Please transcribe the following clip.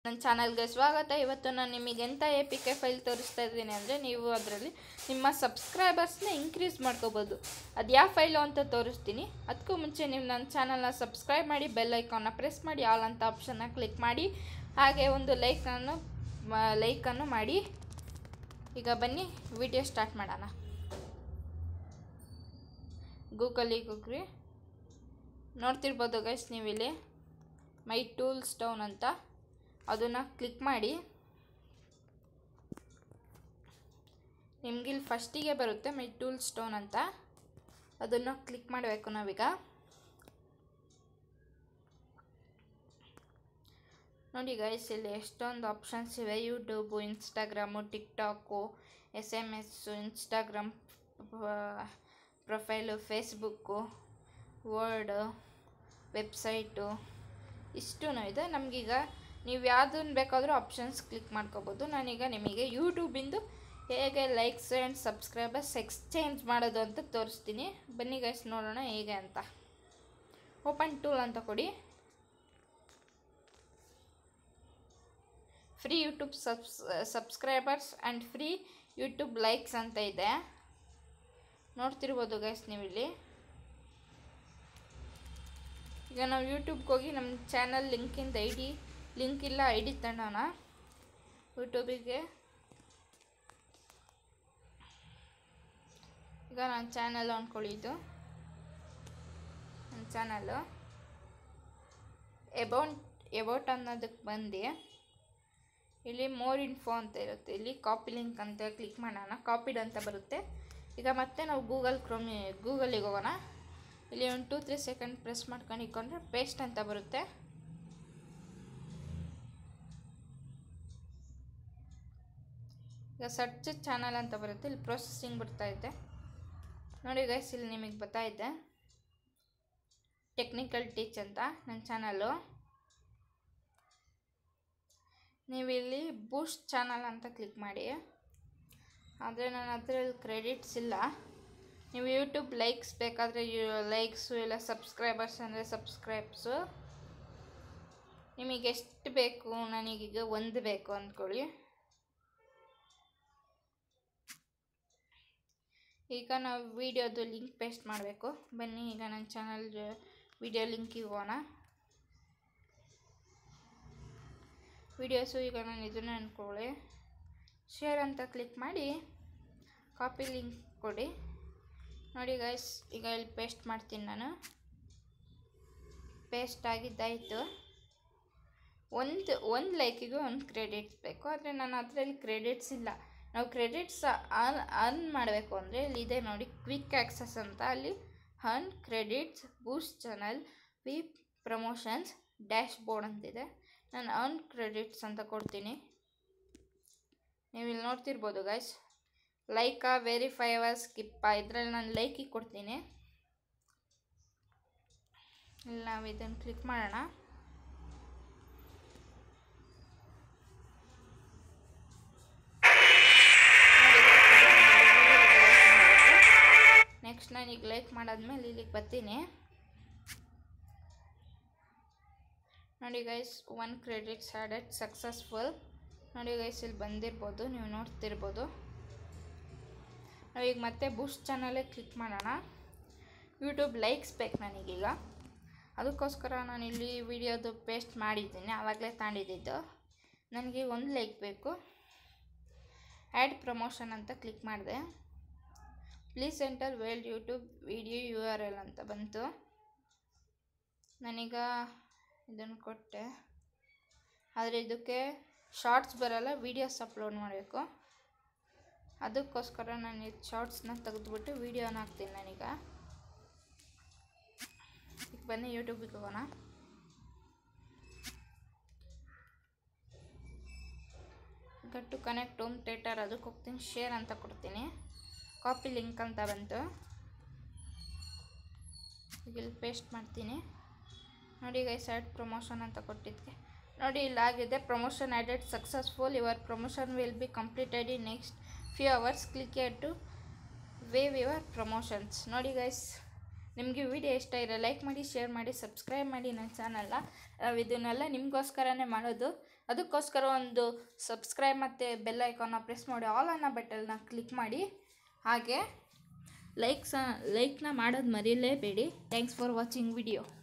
ನನ್ನ ಚಾನಲ್ಗೆ ಸ್ವಾಗತ ಇವತ್ತು ನಾನು ನಿಮಗೆ ಎಂಥ ಎ ಪಿ ಕೆ ಫೈಲ್ ತೋರಿಸ್ತಾ ಇದ್ದೀನಿ ಅಂದರೆ ನೀವು ಅದರಲ್ಲಿ ನಿಮ್ಮ ಸಬ್ಸ್ಕ್ರೈಬರ್ಸ್ನ ಇನ್ಕ್ರೀಸ್ ಮಾಡ್ಕೋಬೋದು ಅದು ಯಾವ ಫೈಲು ಅಂತ ತೋರಿಸ್ತೀನಿ ಅದಕ್ಕೂ ಮುಂಚೆ ನೀವು ನನ್ನ ಚಾನಲ್ನ ಸಬ್ಸ್ಕ್ರೈಬ್ ಮಾಡಿ ಬೆಲ್ ಐಕಾನ್ನ ಪ್ರೆಸ್ ಮಾಡಿ ಆಲ್ ಅಂತ ಆಪ್ಷನ್ನ ಕ್ಲಿಕ್ ಮಾಡಿ ಹಾಗೆ ಒಂದು ಲೈಕನ್ನು ಲೈಕನ್ನು ಮಾಡಿ ಈಗ ಬನ್ನಿ ವಿಡಿಯೋ ಸ್ಟಾರ್ಟ್ ಮಾಡೋಣ ಗೂಗಲಿಗೆ ಹೋಗ್ರಿ ನೋಡ್ತಿರ್ಬೋದು ಗೈಸ್ ನೀವಿಲ್ಲಿ ಮೈ ಟೂಲ್ಸ್ ಡೌನ್ ಅಂತ ಅದನ್ನು ಕ್ಲಿಕ್ ಮಾಡಿ ನಿಮಗಿಲ್ಲಿ ಫಸ್ಟಿಗೆ ಬರುತ್ತೆ ಮೈ ಟೂಲ್ ಸ್ಟೋನ್ ಅಂತ ಅದನ್ನು ಕ್ಲಿಕ್ ಮಾಡಬೇಕು ನಾವೀಗ ನೋಡಿ ಗೈಸ್ ಇಲ್ಲಿ ಎಷ್ಟೊಂದು ಆಪ್ಷನ್ಸ್ ಇವೆ YouTube Instagram TikTok S M S Instagram profile Facebook word website ಇಷ್ಟೂ ಇದೆ ನಮಗೀಗ ನೀವು ಯಾವುದನ್ನು ಬೇಕಾದರೂ ಆಪ್ಷನ್ಸ್ ಕ್ಲಿಕ್ ಮಾಡ್ಕೋಬೋದು ನಾನೀಗ ನಿಮಗೆ ಯೂಟ್ಯೂಬಿಂದು ಹೇಗೆ ಲೈಕ್ಸ್ ಆ್ಯಂಡ್ ಸಬ್ಸ್ಕ್ರೈಬರ್ಸ್ ಎಕ್ಸ್ಚೇಂಜ್ ಮಾಡೋದು ಅಂತ ತೋರಿಸ್ತೀನಿ ಬನ್ನಿ ಗೈಸ್ ನೋಡೋಣ ಹೇಗೆ ಅಂತ ಓಪನ್ ಟೂಲ್ ಅಂತ ಕೊಡಿ free YouTube subs subscribers and free YouTube likes ಅಂತ ಇದೆ ನೋಡ್ತಿರ್ಬೋದು ಗೈಸ್ ನೀವಿಲ್ಲಿ ಈಗ ನಾವು ಯೂಟ್ಯೂಬ್ಗೆ ಹೋಗಿ ನಮ್ಮ ಚಾನಲ್ ಲಿಂಕಿಂದ ಐ ಡಿ ಲಿಂಕ್ ಇಲ್ಲ ಐ ಡಿ ತಗೊಳ್ಳೋಣ ಯೂಟ್ಯೂಬಿಗೆ ಈಗ ನನ್ನ ಚಾನಲ್ ಅಂದ್ಕೊಳ್ಳಿದ್ದು ನನ್ನ ಚಾನಲ್ಲು ಎಬೌಟ್ ಎಬೌಟ್ ಅನ್ನೋದಕ್ಕೆ ಬಂದು ಇಲ್ಲಿ ಮೋರ್ ಇನ್ಫೋ ಅಂತ ಇರುತ್ತೆ ಇಲ್ಲಿ ಕಾಪಿ ಲಿಂಕ್ ಅಂತ ಕ್ಲಿಕ್ ಮಾಡೋಣ ಕಾಪಿಡ್ ಅಂತ ಬರುತ್ತೆ ಈಗ ಮತ್ತೆ ನಾವು ಗೂಗಲ್ ಕ್ರೋಮಿ ಗೂಗಲಿಗೆ ಹೋಗೋಣ ಇಲ್ಲಿ ಒಂದು ಟೂ ತ್ರೀ ಸೆಕೆಂಡ್ ಪ್ರೆಸ್ ಮಾಡ್ಕೊಂಡು ಇಟ್ಕೊಂಡ್ರೆ ಪೇಸ್ಟ್ ಅಂತ ಬರುತ್ತೆ ಈಗ ಸರ್ಚ್ ಚಾನಲ್ ಅಂತ ಬರುತ್ತೆ ಇಲ್ಲಿ ಪ್ರೊಸೆಸಿಂಗ್ ಬರ್ತಾ ಇದೆ ನೋಡಿ ಗೈಸ್ ಇಲ್ಲಿ ನಿಮಗೆ ಬರ್ತಾಯಿದೆ ಟೆಕ್ನಿಕಲ್ ಟೀಚ್ ಅಂತ ನನ್ನ ಚಾನಲ್ಲು ನೀವು ಇಲ್ಲಿ ಬೂಸ್ಟ್ ಚಾನಲ್ ಅಂತ ಕ್ಲಿಕ್ ಮಾಡಿ ಆದರೆ ನನ್ನ ಹತ್ರ ಕ್ರೆಡಿಟ್ಸ್ ಇಲ್ಲ ನೀವು ಯೂಟ್ಯೂಬ್ ಲೈಕ್ಸ್ ಬೇಕಾದರೆ ಲೈಕ್ಸು ಇಲ್ಲ ಸಬ್ಸ್ಕ್ರೈಬರ್ಸ್ ಅಂದರೆ ಸಬ್ಸ್ಕ್ರೈಬ್ಸು ನಿಮಗೆ ಎಷ್ಟು ಬೇಕು ನನಗೀಗ ಒಂದು ಬೇಕು ಅಂದ್ಕೊಳ್ಳಿ ಈಗ ನಾವು ವಿಡಿಯೋದು ಲಿಂಕ್ ಪೇಸ್ಟ್ ಮಾಡಬೇಕು ಬನ್ನಿ ಈಗ ನನ್ನ ಚಾನಲ್ ವಿಡಿಯೋ ಲಿಂಕಿಗೆ ಹೋಗೋಣ ವಿಡಿಯೋಸು ಈಗ ನಾನು ಇದನ್ನು ಅಂದ್ಕೊಳ್ಳಿ ಶೇರ್ ಅಂತ ಕ್ಲಿಕ್ ಮಾಡಿ ಕಾಪಿ ಲಿಂಕ್ ಕೊಡಿ ನೋಡಿ ಗೈಸ್ ಈಗ ಇಲ್ಲಿ ಪೇಸ್ಟ್ ಮಾಡ್ತೀನಿ ನಾನು ಪೇಸ್ಟ್ ಆಗಿದ್ದಾಯಿತು ಒಂದು ಒಂದು ಲೈಕಿಗೆ ಒಂದು ಕ್ರೆಡಿಟ್ಸ್ ಬೇಕು ಆದರೆ ನನ್ನ ಅದರಲ್ಲಿ ಕ್ರೆಡಿಟ್ಸ್ ಇಲ್ಲ ನಾವು ಕ್ರೆಡಿಟ್ಸ್ ಅರ್ನ್ ಅರ್ನ್ ಮಾಡಬೇಕು ಅಂದರೆ ಇಲ್ಲಿ ಇದೆ ನೋಡಿ ಕ್ವಿಕ್ ಆ್ಯಕ್ಸಸ್ ಅಂತ ಅಲ್ಲಿ earn credits boost channel view promotions dashboard ಅಂತಿದೆ ನಾನು ಅರ್ನ್ ಕ್ರೆಡಿಟ್ಸ್ ಅಂತ ಕೊಡ್ತೀನಿ ನೀವು ಇಲ್ಲಿ ನೋಡ್ತಿರ್ಬೋದು ಗೈಸ್ ಲೈಕ ವೆರಿಫೈವ ಸ್ಕಿಪ್ಪ ಇದರಲ್ಲಿ ನಾನು ಲೈಕಿಗೆ ಕೊಡ್ತೀನಿ ಇಲ್ಲಿ ನಾವು ಇದನ್ನು ಕ್ಲಿಕ್ ಮಾಡೋಣ ನೆಕ್ಸ್ಟ್ ನಾನು ಈಗ ಲೈಕ್ ಮಾಡಾದ್ಮೇಲೆ ಇಲ್ಲಿಗೆ ಬರ್ತೀನಿ ನೋಡಿ guys one credits added successful ನೋಡಿ ಗೈಸ್ ಇಲ್ಲಿ ಬಂದಿರ್ಬೋದು ನೀವು ನೋಡ್ತಿರ್ಬೋದು ನಾವೀಗ ಮತ್ತೆ ಬೂಸ್ಟ್ ಚಾನಲೇ ಕ್ಲಿಕ್ ಮಾಡೋಣ ಯೂಟ್ಯೂಬ್ ಲೈಕ್ಸ್ ಬೇಕು ನನಗೀಗ ಅದಕ್ಕೋಸ್ಕರ ನಾನು ಇಲ್ಲಿ ವಿಡಿಯೋದು ಪೇಸ್ಟ್ ಮಾಡಿದ್ದೀನಿ ಆವಾಗಲೇ ತಾಂಡಿದ್ದು ನನಗೆ ಒಂದು ಲೈಕ್ ಬೇಕು ಆ್ಯಡ್ ಪ್ರಮೋಷನ್ ಅಂತ ಕ್ಲಿಕ್ ಮಾಡಿದೆ please enter valid YouTube video U R L ಅಂತ ಬಂತು ನಾನೀಗ ಇದನ್ನು ಕೊಟ್ಟೆ ಆದರೆ ಇದಕ್ಕೆ ಶಾರ್ಟ್ಸ್ ಬರೋಲ್ಲ ವೀಡಿಯೋಸ್ ಅಪ್ಲೋಡ್ ಮಾಡಬೇಕು ಅದಕ್ಕೋಸ್ಕರ ನಾನು ಇದು ಶಾರ್ಟ್ಸ್ನ ತೆಗೆದುಬಿಟ್ಟು ವೀಡಿಯೋನ ಹಾಕ್ತೀನಿ ನಾನೀಗ ಈಗ ಬನ್ನಿ ಯೂಟ್ಯೂಬಿಗೆ ಹೋಗೋಣ ಈಗ ಟು ಕನೆಕ್ಟ್ ಹೋಮ್ ಥಿಯೇಟರ್ ಅದಕ್ಕೆ ಹೋಗ್ತೀನಿ ಶೇರ್ ಅಂತ ಕೊಡ್ತೀನಿ ಕಾಪಿ ಲಿಂಕ್ ಅಂತ ಬಂತು ಈಗ ಇಲ್ಲಿ ಪೇಸ್ಟ್ ಮಾಡ್ತೀನಿ ನೋಡಿ ಗೈಸ್ ಆ್ಯಡ್ ಪ್ರಮೋಷನ್ ಅಂತ ಕೊಟ್ಟಿದ್ದಕ್ಕೆ ನೋಡಿ ಇಲ್ಲಾಗಿದೆ promotion added successful your promotion will be completed in next few hours click to view your promotions ನೋಡಿ ಗೈಸ್ ನಿಮಗೆ ವಿಡಿಯೋ ಇಷ್ಟ ಇರೋ ಲೈಕ್ ಮಾಡಿ ಶೇರ್ ಮಾಡಿ ಸಬ್ಸ್ಕ್ರೈಬ್ ಮಾಡಿ ನನ್ನ ಚಾನಲ್ನ ನಾವು ಇದನ್ನೆಲ್ಲ ನಿಮಗೋಸ್ಕರನೇ ಮಾಡೋದು ಅದಕ್ಕೋಸ್ಕರ ಒಂದು ಸಬ್ಸ್ಕ್ರೈಬ್ ಮತ್ತು ಬೆಲ್ ಐಕಾನ್ನ ಪ್ರೆಸ್ ಮಾಡಿ ಆಲ್ ಅನ್ನೋ ಬಟನ್ನ ಕ್ಲಿಕ್ ಮಾಡಿ ಹಾಗೆ ಲೈಕ್ಸ ಲೈಕ್ನ ಮಾಡೋದು ಮರೀಲೇಬೇಡಿ ಥ್ಯಾಂಕ್ಸ್ ಫಾರ್ ವಾಚಿಂಗ್ ವಿಡಿಯೋ